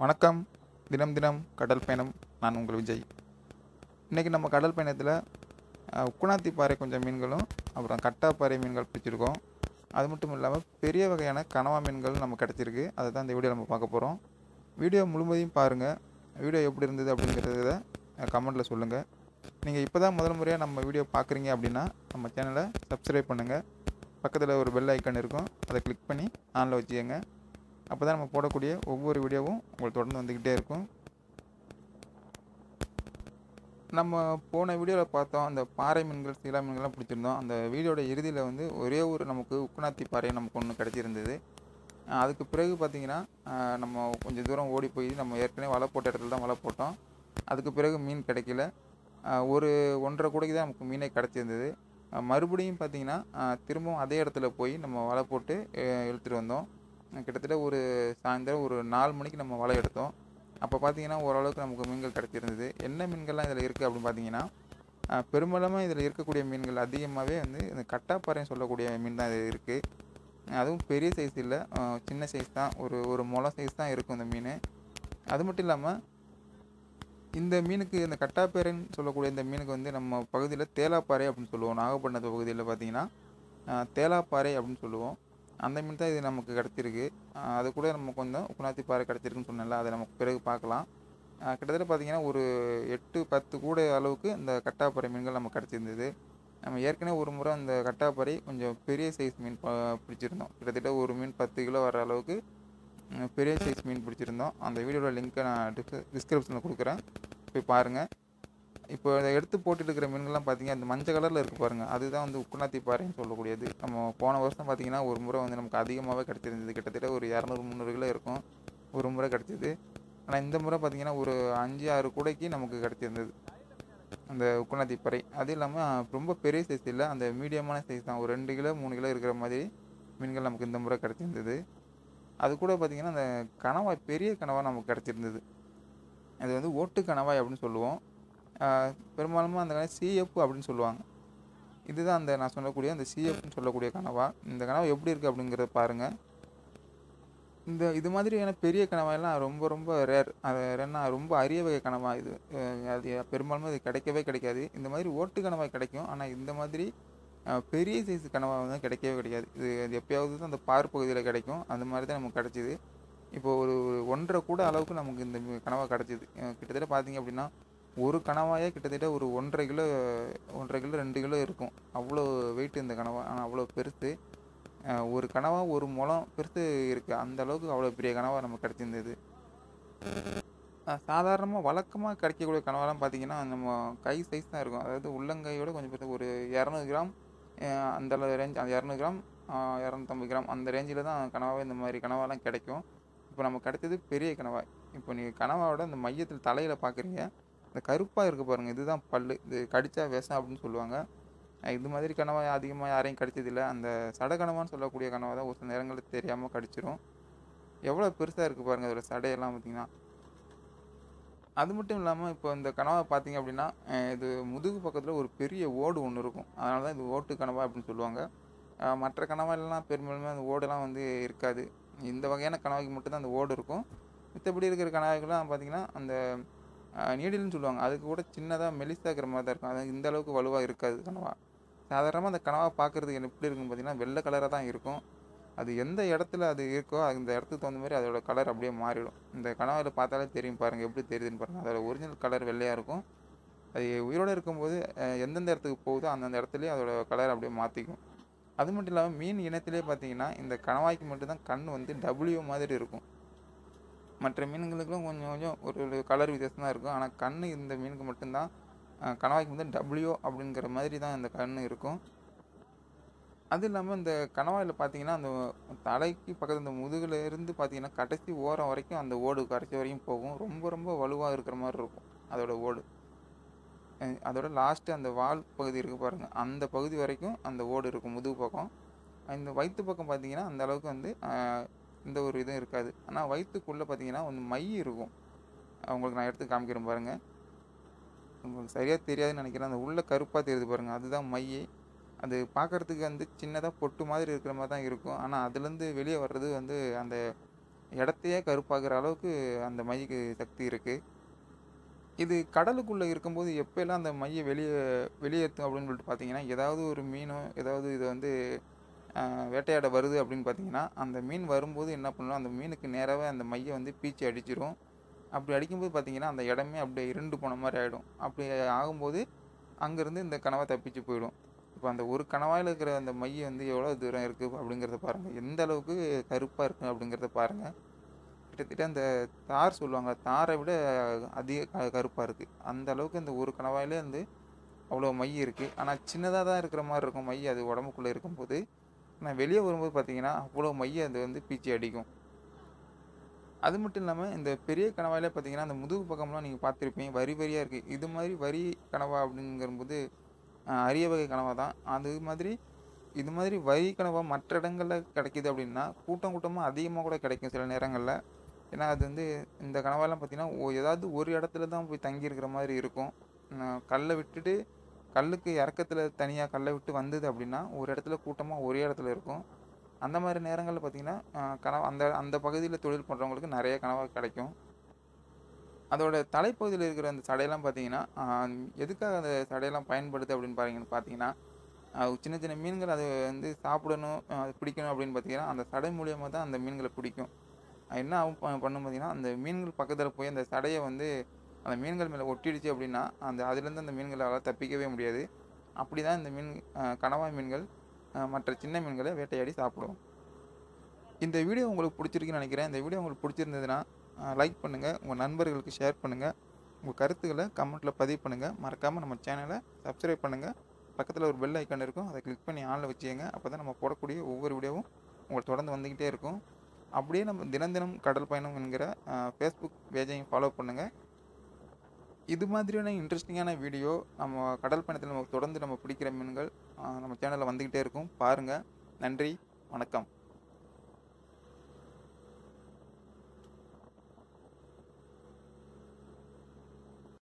வணக்கம் தினம் தினம் கடல் பயணம் நான் உங்கள் விஜய் இன்றைக்கி நம்ம கடல் பயணத்தில் அஹ், உக்குணாத்தி பாறை கொஞ்சம் மீன்களும் அப்புறம் கட்டா பாறை மீன்கள் பிடிச்சிருக்கோம் அது மட்டும் இல்லாமல் பெரிய வகையான கனவா மீன்கள் நம்ம கிடச்சிருக்கு அதை தான் இந்த வீடியோ நம்ம பார்க்க போகிறோம் வீடியோ முழுவதையும் பாருங்கள் வீடியோ எப்படி இருந்தது அப்படிங்கிறத கமெண்ட்டில் சொல்லுங்கள் நீங்கள் இப்போ தான் முதல் முறையாக நம்ம வீடியோ பார்க்குறீங்க அப்படின்னா நம்ம சேனலை சப்ஸ்கிரைப் பண்ணுங்கள் பக்கத்தில் ஒரு பெல் ஐக்கான் இருக்கும் அதை கிளிக் பண்ணி ஆனில் வச்சுக்கோங்க அப்போ தான் நம்ம போடக்கூடிய ஒவ்வொரு வீடியோவும் உங்களுக்கு தொடர்ந்து வந்துக்கிட்டே இருக்கும் நம்ம போன வீடியோவில் பார்த்தோம் அந்த பாறை மீன்கள் சீலா மீன்கள்லாம் பிடிச்சிருந்தோம் அந்த வீடியோட இறுதியில் வந்து ஒரே ஒரு நமக்கு உக்குநாத்தி பாறை நமக்கு ஒன்று கிடச்சிருந்தது அஹ் அதுக்கு பிறகு பார்த்தீங்கன்னா அஹ் நம்ம கொஞ்சம் தூரம் ஓடி போய் நம்ம ஏற்கனவே வலை போட்ட இடத்துல தான் வலை போட்டோம் அதுக்கு பிறகு மீன் கிடைக்கல அஹ் ஒரு ஒன்றரை கூடைக்கு தான் நமக்கு மீனே கிடச்சிருந்தது அஹ் மறுபடியும் பார்த்தீங்கன்னா அஹ் திரும்பவும் அதே இடத்துல போய் நம்ம வலை போட்டு அஹ் இழுத்துட்டு வந்தோம் அஹ் கிட்டத்தட்ட ஒரு சாயந்தரம் ஒரு நாலு மணிக்கு நம்ம வலை எடுத்தோம் அப்போ பார்த்தீங்கன்னா ஓரளவுக்கு நமக்கு மீன்கள் கிடச்சிருந்தது என்ன மீன்கள்லாம் இதில் இருக்குது அப்படின்னு பார்த்தீங்கன்னா அஹ் பெரும்பாலுமே இதில் இருக்கக்கூடிய மீன்கள் அதிகமாகவே வந்து இந்த கட்டாப்பாறைன்னு சொல்லக்கூடிய மீன் தான் இது இருக்குது அதுவும் பெரிய சைஸ் இல்லை அஹ் சின்ன சைஸ் தான் ஒரு ஒரு முளை சைஸ் தான் இருக்கும் இந்த மீன் அது மட்டும் இல்லாமல் இந்த மீனுக்கு இந்த கட்டாப்பேரைன்னு சொல்லக்கூடிய இந்த மீனுக்கு வந்து நம்ம பகுதியில் தேலாப்பாறை அப்படின்னு சொல்லுவோம் நாகப்பட்டினத்து பகுதியில் பார்த்தீங்கன்னா அஹ் தேலாப்பாறை அப்படின்னு சொல்லுவோம் அந்த மீன் தான் இது நமக்கு கிடச்சிருக்கு அஹ் அது கூட நம்ம கொஞ்சம் குணாத்தி பாறை கிடச்சிருக்குன்னு சொன்னல அதை நமக்கு பிறகு பார்க்கலாம் அஹ் கிட்டத்தட்ட பார்த்தீங்கன்னா ஒரு எட்டு பத்து கூட அளவுக்கு இந்த கட்டாப்பாறை மீன்கள் நமக்கு கிடச்சிருந்தது நம்ம ஏற்கனவே ஒரு முறை அந்த கட்டாப்பாறை கொஞ்சம் பெரிய சைஸ் மீன் ப- பிடிச்சிருந்தோம் கிட்டத்தட்ட ஒரு மீன் பத்து கிலோ வர அளவுக்கு உம், பெரிய சைஸ் மீன் பிடிச்சிருந்தோம் அந்த வீடியோட லிங்க்கை நான் டிஸ்க டிஸ்கிரிப்ஷனில் கொடுக்குறேன் போய் பாருங்கள் இப்போ இதை எடுத்து போட்டுட்டு இருக்கிற மீன்கள்லாம் பார்த்தீங்க அந்த மஞ்சள் கலரில் இருக்குது பாருங்கள் அதுதான் வந்து உக்குநாத்தி பாறைன்னு சொல்லக்கூடியது நம்ம போன வருஷம் பார்த்தீங்கன்னா ஒரு முறை வந்து நமக்கு அதிகமாகவே கிடச்சிருந்தது கிட்டத்தட்ட ஒரு இரநூறு முந்நூறு கிலோ இருக்கும் ஒரு முறை கிடச்சிது ஆனால் இந்த முறை பார்த்தீங்கன்னா ஒரு அஞ்சு ஆறு கூடைக்கு நமக்கு கிடச்சிருந்தது அந்த உக்குநாத்தி பாறை அது இல்லாமல் ரொம்ப பெரிய சைஸ் இல்லை அந்த மீடியமான சைஸ் தான் ஒரு ரெண்டு கிலோ மூணு கிலோ இருக்கிற மாதிரி மீன்கள் நமக்கு இந்த முறை கிடச்சிருந்தது அது கூட பார்த்திங்கன்னா அந்த கணவாய் பெரிய கனவாய் நமக்கு கிடச்சிருந்தது அது வந்து ஓட்டு கணவாய் அப்படின்னு சொல்லுவோம் ஆஹ் பெரும்பாலும் அந்த சிஎஃப் அப்படின்னு சொல்லுவாங்க இதுதான் அந்த நான் சொல்லக்கூடிய அந்த சிஎஃப்னு சொல்லக்கூடிய கனவா இந்த கனவா எப்படி இருக்குது அப்படிங்கிறத பாருங்கள் இந்த இது மாதிரியான பெரிய கனவாயெல்லாம் ரொம்ப ரொம்ப ரேர் அது என்ன ரொம்ப அரிய வகை கனவா இது அஹ் அது பெரும்பாலும் இது கிடைக்கவே கிடைக்காது இந்த மாதிரி ஓட்டு கனவாய் கிடைக்கும் ஆனால் இந்த மாதிரி அஹ், பெரிய சைஸ் கனவா வந்து கிடைக்கவே கிடைக்காது இது அது எப்பயாவது தான் அந்த பார் பகுதியில் கிடைக்கும் அந்த மாதிரி தான் நமக்கு கிடச்சிது இப்போ ஒரு ஒரு ஒன்றரை கூட அளவுக்கு நமக்கு இந்த மீ- கனவா கிடச்சிது கிட்டத்தட்ட பார்த்தீங்க அப்படின்னா ஒரு கனவாயே கிட்டத்தட்ட ஒரு ஒன்றரை கிலோ ஒன்றரை கிலோ ரெண்டு கிலோ இருக்கும் அவ்வளோ வெயிட் இந்த கனவா ஆனால் அவ்வளோ பெருசு அஹ் ஒரு கனவா ஒரு முளம் பெருசு இருக்குது அந்த அளவுக்கு அவ்வளோ பெரிய கனவா நமக்கு கிடச்சிருந்தது சாதாரணமாக வழக்கமாக கிடைக்கக்கூடிய கனவாலாம் பார்த்தீங்கன்னா நம்ம கை சைஸ் தான் இருக்கும் அதாவது உள்ளங்கையோட கொஞ்சம் பெருசு ஒரு இரநூறு கிராம் அஹ் அந்த ரேஞ்ச் அந்த இரநூறு கிராம் அஹ் இரநூத்தம்பது கிராம் அந்த ரேஞ்சில் தான் கனவாவே இந்த மாதிரி கனவாலாம் கிடைக்கும் இப்போ நமக்கு கிடைச்சது பெரிய கனவாய் இப்போ நீங்கள் கனவாவோட இந்த மையத்தில் தலையில் பார்க்குறீங்க இந்த கருப்பாக இருக்குது பாருங்கள் இதுதான் பல்லு இது கடிச்சா விஷம் அப்படின்னு சொல்லுவாங்க அஹ் இது மாதிரி கனவாய் அதிகமாக யாரையும் கடிச்சதில்ல அந்த சட கனவான்னு சொல்லக்கூடிய கனவா தான் ஒரு சில நேரங்களில் தெரியாமல் கடிச்சிரும் எவ்வளோ பெருசாக இருக்குது பாருங்கள் அதோட சடையெல்லாம் பார்த்தீங்கன்னா அது மட்டும் இல்லாமல் இப்போ இந்த கனவா பார்த்தீங்க அப்படின்னா அஹ் இது முதுகு பக்கத்தில் ஒரு பெரிய ஓடு ஒன்று இருக்கும் அதனால தான் இது ஓட்டு கனவா அப்படின்னு சொல்லுவாங்க அஹ் மற்ற கனவாலெல்லாம் பெரும்பாலுமே அந்த ஓடெல்லாம் வந்து இருக்காது இந்த வகையான கனவாய்க்கு மட்டும்தான் அந்த ஓடு இருக்கும் மித்தபடி இருக்கிற கனவாய்க்கெல்லாம் பார்த்தீங்கன்னா அந்த நீடில்னு சொல்லுவாங்க அதுக்கு கூட சின்னதாக மெலிசாக இருக்கிற மாதிரி தான் இருக்கும் அது இந்த அளவுக்கு வலுவாக இருக்காது கனவா சாதாரணமாக அந்த கனவா பார்க்குறதுக்கு எப்படி இருக்குன்னு பார்த்தீங்கன்னா வெள்ளை கலராக தான் இருக்கும் அது எந்த இடத்துல அது இருக்கோ அந்த இடத்துக்கு தகுந்த மாதிரி அதோட கலர் அப்படியே மாறிடும் இந்த கனவாயில் பார்த்தாலே தெரியும் பாருங்கள் எப்படி தெரியுதுன்னு பாருங்கள் அதோட ஒரிஜினல் கலர் வெள்ளையாக இருக்கும் அது உயிரோடு இருக்கும்போது அஹ், எந்தெந்த இடத்துக்கு போகுதோ அந்தந்த இடத்துலயே அதோட கலர் அப்படியே மாற்றிக்கும் அது மட்டும் இல்லாமல் மீன் இனத்திலே பார்த்தீங்கன்னா இந்த கணவாய்க்கு மட்டும்தான் கண் வந்து டபுள்யூ மாதிரி இருக்கும் மற்ற மீன்களுக்கும் கொஞ்சம் கொஞ்சம் ஒரு கலர் வித்தியாசம் தான் இருக்கும் ஆனால் கண் இந்த மீனுக்கு மட்டும்தான் அஹ், கணவாய்க்கு வந்து டபுள்யூ அப்படிங்கிற மாதிரி தான் இந்த கண் இருக்கும் அது இல்லாமல் இந்த கணவாயில் பார்த்தீங்கன்னா அந்த தலைக்கு பக்கத்து இந்த முதுகுல இருந்து பார்த்தீங்கன்னா கடைசி ஓரம் வரைக்கும் அந்த ஓடு கடைசி வரைக்கும் போகும் ரொம்ப ரொம்ப வலுவாக இருக்கிற மாதிரி இருக்கும் அதோட ஓடு அஹ் அதோட லாஸ்ட்டு அந்த வால் பகுதி இருக்குது பாருங்கள் அந்த பகுதி வரைக்கும் அந்த ஓடு இருக்கும் முதுகு பக்கம் இந்த வயிற்று பக்கம் பார்த்தீங்கன்னா அந்த அளவுக்கு வந்து அஹ், எந்த ஒரு இதுவும் இருக்காது ஆனால் வயிற்றுக்குள்ளே பார்த்தீங்கன்னா வந்து மை இருக்கும் உங்களுக்கு நான் எடுத்து காமிக்கிறேன் பாருங்கள் உங்களுக்கு சரியாக தெரியாதுன்னு நினைக்கிறேன் அந்த உள்ள கருப்பாக தெரியுது பாருங்கள் அதுதான் மை அது பார்க்குறதுக்கு வந்து சின்னதாக பொட்டு மாதிரி இருக்கிற மாதிரி தான் இருக்கும் ஆனால் அதுலேருந்து வெளியே வர்றது வந்து அந்த இடத்தையே கருப்பாக்குற அளவுக்கு அந்த மைக்கு சக்தி இருக்குது இது கடலுக்குள்ளே இருக்கும்போது எப்போல்லாம் அந்த மையை வெளியே வெளியேற்றும் அப்படின்னு சொல்லிட்டு பார்த்தீங்கன்னா ஏதாவது ஒரு மீனோ ஏதாவது இது வந்து ஆஹ், வேட்டையாட வருது அப்படின்னு பார்த்தீங்கன்னா அந்த மீன் வரும்போது என்ன பண்ணணும் அந்த மீனுக்கு நேராகவே அந்த மையை வந்து பீச்சி அடிச்சிரும் அப்படி அடிக்கும்போது பார்த்தீங்கன்னா அந்த இடமே அப்படியே இருண்டு போன மாதிரி ஆகிடும் அப்படி ஆகும்போது அங்கேருந்து இந்த கனவா தப்பிச்சு போயிடும் இப்போ அந்த ஒரு கணவாயில் இருக்கிற அந்த மைய வந்து எவ்வளோ தூரம் இருக்குது அப்படிங்கிறத பாருங்கள் எந்த அளவுக்கு கருப்பாக இருக்குது அப்படிங்கிறத பாருங்கள் கிட்டத்தட்ட அந்த தார் சொல்லுவாங்க தாரை விட அதிக க கருப்பாக இருக்குது அந்த அளவுக்கு இந்த ஒரு கணவாயிலே வந்து அவ்வளோ மை இருக்குது ஆனால் சின்னதாக தான் இருக்கிற மாதிரி இருக்கும் மை அது உடம்புக்குள்ளே இருக்கும்போது ஆனால் வெளியே வரும்போது பார்த்தீங்கன்னா அவ்வளோ மைய அது வந்து பீச்சி அடிக்கும் அது மட்டும் இல்லாமல் இந்த பெரிய கணவாயிலே பார்த்தீங்கன்னா அந்த முதுகு பக்கம்லாம் நீங்கள் பார்த்துருப்பீங்க வரி வரியாக இருக்குது இது மாதிரி வரி கனவா அப்படிங்கும்போது ஆஹ், அரிய வகை கனவா தான் அது மாதிரி இது மாதிரி வரி கனவா மற்ற இடங்களில் கிடைக்கிது அப்படின்னா கூட்டம் கூட்டமாக அதிகமாக கூட கிடைக்கும் சில நேரங்களில் ஏன்னா அது வந்து இந்த கனவாலாம் பார்த்தீங்கன்னா ஓ ஏதாவது ஒரு இடத்துல தான் போய் தங்கியிருக்கிற மாதிரி இருக்கும் ஆஹ், கல்லை விட்டுட்டு கல்லுக்கு இறக்கத்தில் தனியாக கல்லை விட்டு வந்தது அப்படின்னா ஒரு இடத்துல கூட்டமாக ஒரே இடத்துல இருக்கும் அந்த மாதிரி நேரங்களில் பார்த்தீங்கன்னா ஆஹ், கனவா அந்த அந்த பகுதியில் தொழில் பண்ணுறவங்களுக்கு நிறைய கனவா கிடைக்கும் அதோட தலைப்பகுதியில் இருக்கிற அந்த சடையெல்லாம் பார்த்தீங்கன்னா ஆஹ், எதுக்காக அந்த சடையெல்லாம் பயன்படுது அப்படின்னு பாருங்க பார்த்தீங்கன்னா ஆஹ், சின்ன சின்ன மீன்கள் அது வந்து சாப்பிடணும் ஆஹ், அது பிடிக்கணும் அப்படின்னு பார்த்தீங்கன்னா அந்த சடை மூலியமாக தான் அந்த மீன்களை பிடிக்கும் அது என்ன ஆகும் ப- பண்ணும் பார்த்தீங்கன்னா அந்த மீன்கள் பக்கத்தில் போய் அந்த சடையை வந்து அந்த மீன்கள் மேலே ஒட்டிடுச்சு அப்படின்னா அந்த அதுலேருந்து அந்த மீன்களால் தப்பிக்கவே முடியாது அப்படி தான் இந்த மீன் ஆஹ், கணவாய் மீன்கள் ஆஹ், மற்ற சின்ன மீன்களை வேட்டையாடி சாப்பிடும் இந்த வீடியோ உங்களுக்கு பிடிச்சிருக்குன்னு நினைக்கிறேன் இந்த வீடியோ உங்களுக்கு பிடிச்சிருந்ததுன்னா லைக் பண்ணுங்கள் உங்கள் நண்பர்களுக்கு ஷேர் பண்ணுங்கள் உங்கள் கருத்துக்களை கமெண்ட்டில் பதிவு பண்ணுங்கள் மறக்காமல் நம்ம சேனலை சப்ஸ்கிரைப் பண்ணுங்கள் பக்கத்தில் ஒரு பெல் ஐக்கான் இருக்கும் அதை கிளிக் பண்ணி ஆனில் வச்சுக்கோங்க அப்போ தான் நம்ம போடக்கூடிய ஒவ்வொரு வீடியோவும் உங்களுக்கு தொடர்ந்து வந்துக்கிட்டே இருக்கும் அப்படியே நம்ம தினம் தினம் கடல் பயணம் என்கிற ஃபேஸ்புக் பேஜையும் ஃபாலோ பண்ணுங்கள் இது மாதிரியான இன்ட்ரெஸ்டிங்கான வீடியோ நம்ம கடல் பயணத்தில் நம்ம தொடர்ந்து நம்ம பிடிக்கிற மீன்கள் ஆஹ் நம்ம சேனலில் வந்துக்கிட்டே இருக்கும் பாருங்கள் நன்றி வணக்கம்